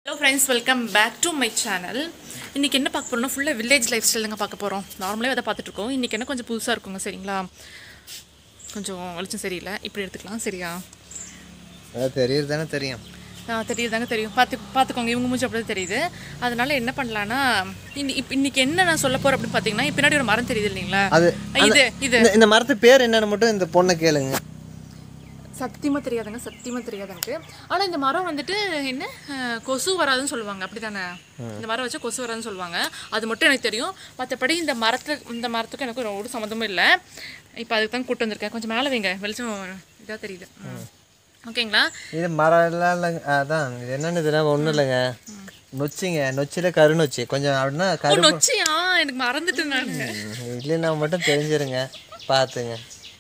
Hello friends welcome back to my channel இன்றைக்கி என்ன பார்க்க போகிறோம்னா ஃபுல்லாக வில்லேஜ் லைஃப் ஸ்டைலுங்க பார்க்க போகிறோம் நார்மலாக அதை பார்த்துட்ருக்கோம் இன்றைக்கி என்ன கொஞ்சம் புதுசாக இருக்குங்க சரிங்களா கொஞ்சம் வெளிச்சம் சரியில்லை இப்படி எடுத்துக்கலாம் சரியா அதான் தெரியுது தானே தெரியும் ஆ, தெரியுதாங்க தெரியும் பார்த்து பார்த்துக்கோங்க இவங்க மூஞ்சி அப்படி தான் தெரியுது அதனால என்ன பண்ணலான்னா இன்னி இப்போ இன்றைக்கி என்ன நான் சொல்ல போகிறேன் அப்படின்னு பார்த்தீங்கன்னா இப்ப பின்னாடி ஒரு மரம் தெரியுது இல்லைங்களா அது இது இது இந்த இந்த மரத்து பேர் என்னன்னு மட்டும் இந்த பொண்ணை கேளுங்க சத்தியமாக தெரியாதுங்க சத்தியமாக தெரியாது எனக்கு ஆனால் இந்த மரம் வந்துட்டு என்ன அஹ், கொசு வராதுன்னு சொல்லுவாங்க அப்படி தானே இந்த மரம் வச்சா கொசு வராதுன்னு சொல்லுவாங்க அது மட்டும் எனக்கு தெரியும் மற்றபடி இந்த மரத்தில் இந்த மரத்துக்கு எனக்கு ஒரு சம்மந்தமும் இல்லை இப்போ அதுக்கு தான் கூட்டு வந்திருக்கேன் கொஞ்சம் மேலே வைங்க வெளிச்சம் இதாக தெரியுது ம். ஓகேங்களா இது மரம் எல்லாம் இல்லைங்க அதான் இது என்னன்னு இதெல்லாம் ஒன்றும் இல்லைங்க நொச்சிங்க நொச்சியில் கருநொச்சி கொஞ்சம் அப்படின்னா ஓ கரு நொச்சியா எனக்கு மறந்துட்டேன் நான் இல்லைன்னா மட்டும் தெரிஞ்சிருங்க பார்த்துங்க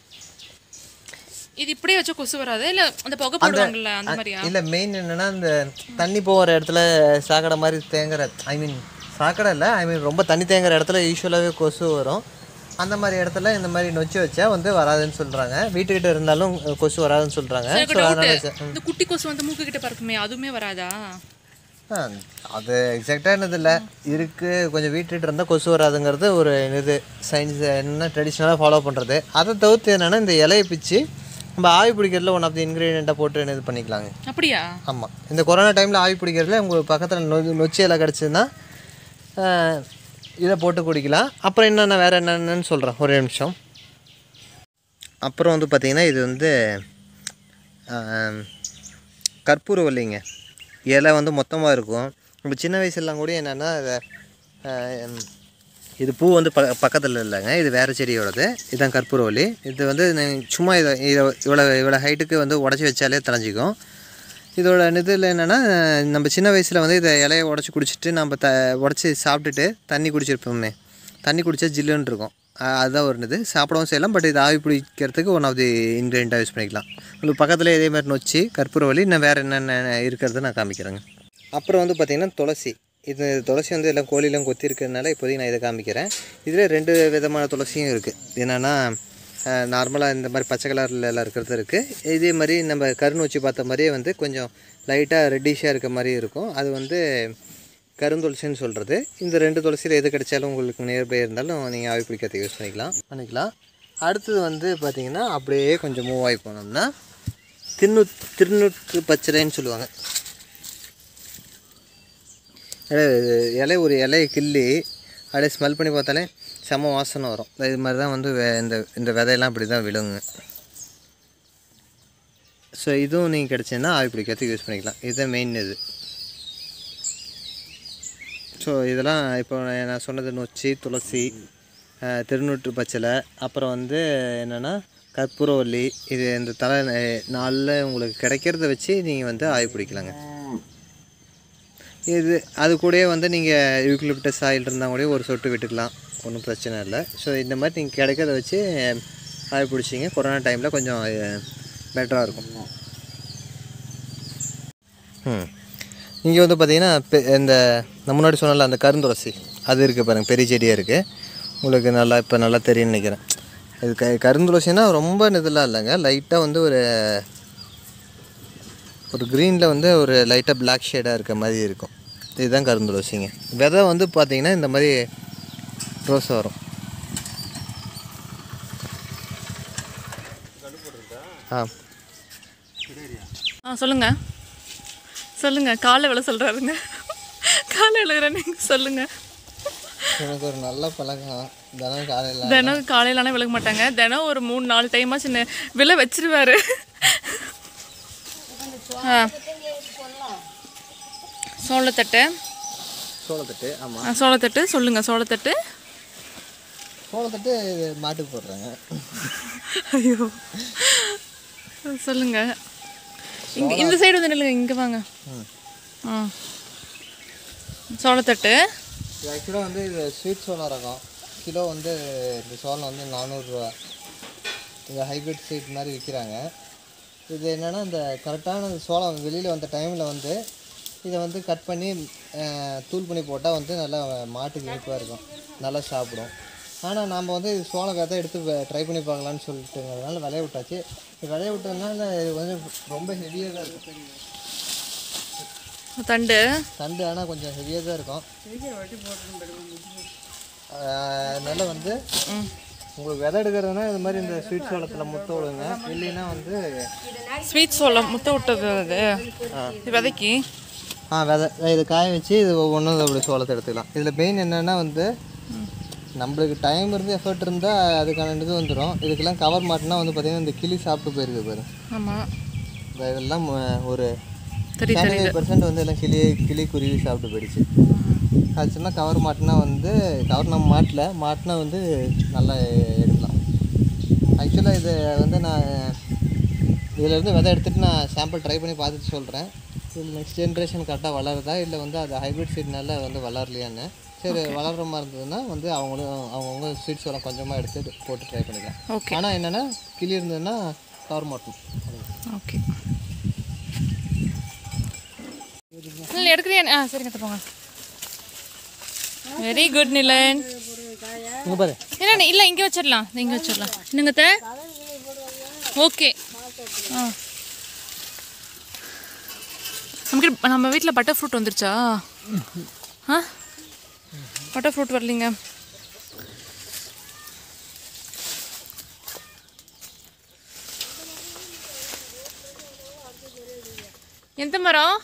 இது இப்படியே வச்சா கொசு வராது இல்லை அந்த புகை போடுவாங்கல்ல அந்த மாதிரியா இல்லை மெயின் என்னன்னா இந்த தண்ணி போகிற இடத்துல சாக்கடை மாதிரி தேங்குற ஐ மீன் சாக்கடை இல்லை ஐ மீன் ரொம்ப தண்ணி தேங்குற இடத்துல யூஸ்வலாகவே கொசு வரும் அந்த மாதிரி இடத்துல இந்த மாதிரி நொச்சி வச்சா வந்து வராதுன்னு சொல்கிறாங்க வீட்டுக்கிட்ட இருந்தாலும் கொசு வராதுன்னு சொல்கிறாங்க எனக்கு ஸோ டவுட் அதனால ச- இந்த குட்டி கொசு வந்து மூக்கு கிட்ட பறக்குமே அதுவுமே வராதா ஆ, அது எக்ஸாக்டாக என்னது இல்லை இருக்குது கொஞ்சம் வீட்டுட்டு இருந்தால் கொசு வராதுங்கிறது ஒரு இது சயின்ஸ் என்ன ட்ரெடிஷ்னலாக ஃபாலோ பண்ணுறது அதை தவிர்த்து என்னென்னா இந்த இலையை பிச்சு நம்ம ஆவி பிடிக்கிறதுல ஒன் ஆஃப் தி இன்க்ரீடியண்ட்டாக போட்டு இது பண்ணிக்கலாங்க அப்படியா ஆமாம் இந்த கொரோனா டைமில் ஆவி பிடிக்கிறதுல உங்களுக்கு பக்கத்தில் நொ நொச்சி இலை கிடச்சிதுன்னா இதை போட்டு குடிக்கலாம் அப்புறம் என்னென்ன வேறு என்னென்னு சொல்கிறேன் ஒரு நிமிஷம் அப்புறம் வந்து பார்த்திங்கன்னா இது வந்து ஆம், கற்பூரவல்லிங்க இலை வந்து மொத்தமாக இருக்கும் நம்ம சின்ன வயசுலாம் கூட என்னென்னா இதை ஆம், இது பூ வந்து ப பக்கத்தில் இல்லைங்க இது வேறு செடியோடது இதுதான் கற்பூரவல்லி இது வந்து நீங்க சும்மா இதை இதை இவ்வளோ இவ்வளோ ஹைட்டுக்கு வந்து உடச்சி வச்சாலே தலைஞ்சிக்கும் இதோட இதில் என்னென்னா நம்ம சின்ன வயசில் வந்து இதை இலையை உடச்சி குடிச்சிட்டு நம்ம த உடச்சி சாப்பிட்டுட்டு தண்ணி குடிச்சிருப்போமே தண்ணி குடிச்சா ஜில்லுன்னு இருக்கும் அ- அதுதான் ஒரு இது சாப்பிடவும் செய்யலாம் பட் இது ஆவி பிடிக்கிறதுக்கு ஒன் ஆஃப் தி இன்க்ரீடியண்ட்டாக யூஸ் பண்ணிக்கலாம் உங்களுக்கு பக்கத்தில் இதே மாதிரி நொச்சி கற்பூரவல்லி இன்னும் வேறு என்னென்ன இருக்கிறது நான் காமிக்கிறேங்க அப்புறம் வந்து பார்த்திங்கன்னா துளசி இது துளசி வந்து எல்லாம் கோழிலாம் கொத்தி இருக்கிறதுனால இப்போதைக்கு நான் இதை காமிக்கிறேன் இதில் ரெண்டு விதமான துளசியும் இருக்குது என்னென்னா நார்மலாக இந்த மாதிரி பச்சை கலரில் எல்லாம் இருக்கிறது இருக்குது இதே மாதிரி நம்ம கருநூச்சி பார்த்த மாதிரியே வந்து கொஞ்சம் லைட்டாக ரெட்டிஷாக இருக்க மாதிரி இருக்கும் அது வந்து கருந்துளசின்னு சொல்கிறது இந்த ரெண்டு துளசியில் எது கிடைச்சாலும் உங்களுக்கு நியர்பை இருந்தாலும் நீங்கள் ஆவி பிடிக்கிறதுக்கு யூஸ் பண்ணிக்கலாம் பண்ணிக்கலாம் அடுத்தது வந்து பார்த்திங்கன்னா அப்படியே கொஞ்சம் மூவ் ஆகி போனோம்னா தின்னு திருநூற்று பச்சளைன்னு சொல்லுவாங்க இலை- இலை ஒரு இலையை கிள்ளி அப்படியே ஸ்மெல் பண்ணி பார்த்தாலே செம வாசனை வரும் இது மாதிரி தான் வந்து வே- இந்த இந்த விதையெல்லாம் இப்படி தான் விழுங்க ஸோ இதுவும் நீங்கள் கிடச்சின்னா ஆவி பிடிக்கிறதுக்கு யூஸ் பண்ணிக்கலாம் இதுதான் மெயின் இது ஸோ இதெல்லாம் இப்போ நான் சொன்னது நொச்சி துளசி அஹ், திருநூற்று பச்சலை அப்புறம் வந்து என்னென்னா கற்பூரவல்லி இது இந்த தலை நாளில் உங்களுக்கு கிடைக்கிறத வச்சு நீங்கள் வந்து ஆவி பிடிக்கலாங்க இது அது கூடயே வந்து நீங்கள் யூக்லிப்டஸ் ஆயில் இருந்தால் கூட ஒரு சொட்டு விட்டுக்கலாம் ஒன்றும் பிரச்சனை இல்லை ஸோ இந்த மாதிரி நீங்கள் கிடைக்கிறத வச்சு ஆவி பிடிச்சிங்க கொரோனா டைமில் கொஞ்சம் பெட்டராக இருக்கும் ம் இங்கே வந்து பார்த்தீங்கன்னா பெ- இந்த நான் முன்னாடி சொன்னல அந்த கருந்துளசி அது இருக்குது பாருங்கள் பெரிய செடியாக இருக்குது உங்களுக்கு நல்லா இப்போ நல்லா தெரியும்னு நினைக்கிறேன் இது க கருந்துளசினா ரொம்ப இதெல்லாம் இல்லைங்க லைட்டாக வந்து ஒரு ஒரு க்ரீனில் வந்து ஒரு லைட்டாக பிளாக் ஷேடாக இருக்க மாதிரி இருக்கும் இதுதான் கருந்துளசிங்க விதை வந்து பார்த்தீங்கன்னா இந்த மாதிரி ரோஸ் வரும் ஆ ஆ சொல்லுங்க சொல்லுங்க காலை வேலை சொல்றாருங்க காலை எழுதுற நீங்க சொல்லுங்க எனக்கு ஒரு நல்ல பழக்கம் தினம் காலையில் தினம் காலையிலான விழுக மாட்டாங்க தினம் ஒரு மூணு நாலு டைமா சின்ன விலை வச்சிருவாரு ஆ சோளத்தட்டு சோளத்தட்டு ஆமாம் ஆ, சோளத்தட்டு சொல்லுங்க சோளத்தட்டு சோளத்தட்டு இது மாட்டுக்கு போடுறாங்க ஐயோ சொல்லுங்க இங்க இந்த சைடு வந்து நில்லுங்க இங்க வாங்க ஆ சோளத்தட்டு இது ஆக்சுவலாக வந்து இது ஸ்வீட் சோளம் ரகம் கிலோ வந்து இந்த சோளம் வந்து நானூறுரூவா இந்த ஹைபிரிட் சீட் மாதிரி விற்கிறாங்க இது என்னென்னா இந்த கரெக்டான சோளம் வெளியில் வந்த டைமில் வந்து இதை வந்து கட் பண்ணி அஹ், தூள் பண்ணி போட்டால் வந்து நல்லா மாட்டுக்கு இனிப்பாக இருக்கும் நல்லா சாப்பிடும் ஆனால் நாம் வந்து இது சோளம் விதை எடுத்து ட்ரை பண்ணி பார்க்கலான்னு சொல்லிட்டுங்கிறதுனால விளைய விட்டாச்சு இது விளைய விட்டதுனால இது வந்து ரொம்ப ஹெவியாக தான் இருக்கும் தண்டு தண்டு ஆனால் கொஞ்சம் ஹெவியாக தான் இருக்கும் ஆஹ் அதனால வந்து ம் உங்களுக்கு விதை எடுக்கிறதுனா இது மாதிரி இந்த ஸ்வீட் சோளத்தில் முட்டை விடுங்க இல்லைன்னா வந்து ஸ்வீட் சோளம் முட்டை விட்டது அது இது விதைக்கி ஆ விதை இது காய வச்சு இது ஒவ்வொன்றும் அப்படி சோளத்தை எடுத்துக்கலாம் இதில் மெயின் என்னென்னா வந்து நம்மளுக்கு டைம் இருந்து எஃபர்ட் இருந்தால் அதுக்கான இது வந்துடும் இதுக்கெல்லாம் கவர் மாட்டினா வந்து பார்த்திங்கன்னா இந்த கிளி சாப்பிட்டு போயிருக்கு பாரு ஆமாம் இந்த இதெல்லாம் ம- ஒரு சரி செவன்டி ஃபைவ் பர்சன்ட் வந்து எல்லாம் கிளி கிளி குருவி சாப்பிட்டு போயிடுச்சு அது சும்மா கவர் மாட்டினா வந்து கவர் நம்ம மாட்டல மாட்டினா வந்து நல்லா எடுக்கலாம் ஆக்சுவலாக இது வந்து நான் இதிலேருந்து விதை எடுத்துகிட்டு நான் சாம்பிள் ட்ரை பண்ணி பார்த்துட்டு சொல்கிறேன் இது நெக்ஸ்ட் ஜென்ரேஷன் கரெக்டாக வளருதா இல்லை வந்து அது ஹைப்ரிட் சீட்னால வந்து வளரலையான்னு சரி வளர்கிற மாதிரி இருந்ததுன்னா வந்து அவங்களும் அவங்கவுங்க சீட்ஸ் எல்லாம் கொஞ்சமாக எடுத்து போட்டு ட்ரை பண்ணிக்கலாம் ஓகே ஆனால் என்னென்னா கிளி இருந்ததுன்னா கவர் மாட்டணும் ஓகே இல்லை எடுக்கிறியா ஆ சரிங்க எடுத்து போங்க வெரி குட் நிலன் இங்கே பாரு இல்லை இல்லை இங்கே வச்சிடலாம் இங்கே வச்சிடலாம் என்னங்க அத்தை? ஓகே ஆ நமக்கு நம்ம வீட்டில் பட்டர் ஃப்ரூட் வந்துருச்சா ஆ பட்டர் ஃப்ரூட் வரலைங்க எந்த மரம்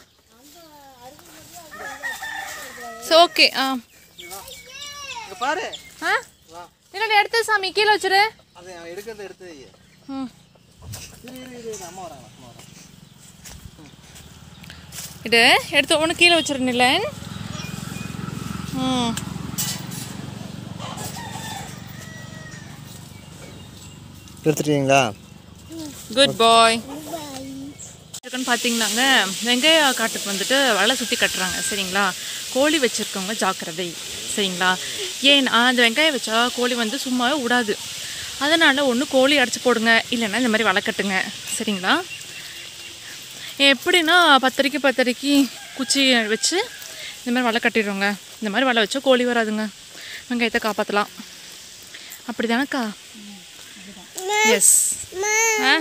ஓகே ஆ இங்கே பாரு ஆ என்னடி எடுத்து சாமி கீழே வச்சிரு அதை அவன் எடுக்கிறத எடுத்து வை. ம் இரு இரு இரு இரு, அம்மா வராங்க அம்மா வராங்க இது எடுத்து ஒன்று கீழே வச்சிரு நிலன் ம் எடுத்துட்டீங்களா குட் பாய் இருக்குன்னு பார்த்தீங்கன்னாங்க வெங்காய காட்டுக்கு வந்துட்டு வலை சுற்றி கட்டுறாங்க சரிங்களா கோழி வச்சுருக்கவங்க ஜாக்கிரதை சரிங்களா ஏன்னா அந்த வெங்காயம் வச்சா கோழி வந்து சும்மாவே விடாது அதனால் ஒன்று கோழி அடிச்சு போடுங்க இல்லைன்னா இந்த மாதிரி வலை கட்டுங்க சரிங்களா எப்படின்னா பத்தரைக்கு பத்தரைக்கு குச்சி வச்சு இந்த மாதிரி வலை கட்டிடுவோங்க இந்த மாதிரி வலை வச்சா கோழி வராதுங்க வெங்காயத்தை காப்பாற்றலாம் அப்படி தானக்கா எஸ் ஆ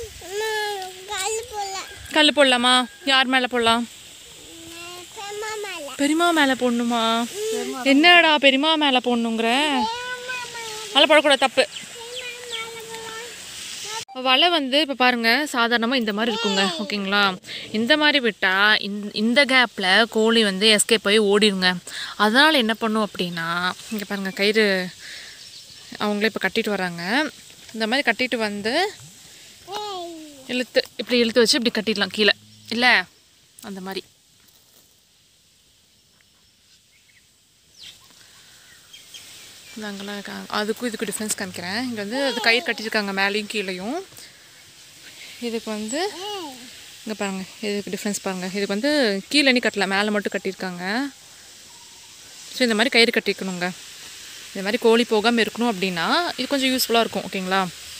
கல் போடலாமா யார் மேலே போடலாம் பெரியம்மா மேலே போடணுமா என்னடா பெரியம்மா மேலே போடணுங்கிற மேலே போடக்கூடாது தப்பு வலை வந்து இப்போ பாருங்கள் சாதாரணமாக இந்த மாதிரி இருக்குங்க ஓகேங்களா இந்த மாதிரி விட்டால் இந்த இந்த கேப்பில் கோழி வந்து எஸ்கேப் ஆகி ஓடிடுங்க அதனால் என்ன பண்ணும் அப்படின்னா இங்கே பாருங்கள் கயிறு அவங்களே இப்போ கட்டிட்டு வராங்க இந்த மாதிரி கட்டிட்டு வந்து இழுத்து இப்படி இழுத்து வச்சு இப்படி கட்டிடலாம் கீழே இல்லை அந்த மாதிரி நாங்களாம் இருக்கா- அதுக்கும் இதுக்கும் டிஃப்ரென்ஸ் காமிக்கிறேன் இங்கே வந்து அது கயிறு கட்டியிருக்காங்க மேலேயும் கீழேயும் இதுக்கு வந்து இங்கே பாருங்கள் இதுக்கு டிஃப்ரென்ஸ் பாருங்கள் இதுக்கு வந்து கீழே நீ கட்டல மேலே மட்டும் கட்டியிருக்காங்க ஸோ இந்த மாதிரி கயிறு கட்டிக்கணுங்க இந்த மாதிரி கோழி போகாமல் இருக்கணும் அப்படின்னா இது கொஞ்சம் யூஸ்ஃபுல்லாக இருக்கும் ஓகேங்களா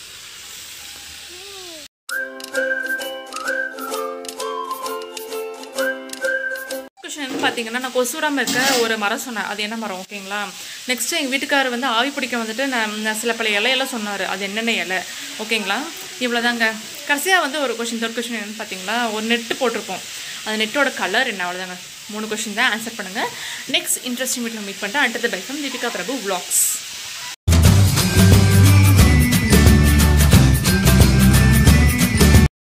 கொஷின் பார்த்தீங்கன்னா நான் கொசூராமல் இருக்க ஒரு மரம் சொன்னேன் அது என்ன மரம் ஓகேங்களா நெக்ஸ்ட்டு எங்கள் வீட்டுக்காரர் வந்து ஆவி பிடிக்க வந்துட்டு நான் நான் சில பல இலையெல்லாம் சொன்னார் அது என்னென்ன இலை ஓகேங்களா இவ்வளோதாங்க கடைசியாக வந்து ஒரு கொஷின் தேர்ட் கொஷின் என்னன்னு பார்த்தீங்களா ஒரு நெட்டு போட்டிருப்போம் அந்த நெட்டோட கலர் என்ன அவ்வளோதாங்க மூணு கொஷின் தான் ஆன்சர் பண்ணுங்கள் நெக்ஸ்ட் இன்ட்ரெஸ்டிங் வீட்டில் மீட் பண்ணிட்டு அடுத்தது bye from Deepika Prabhu vlogs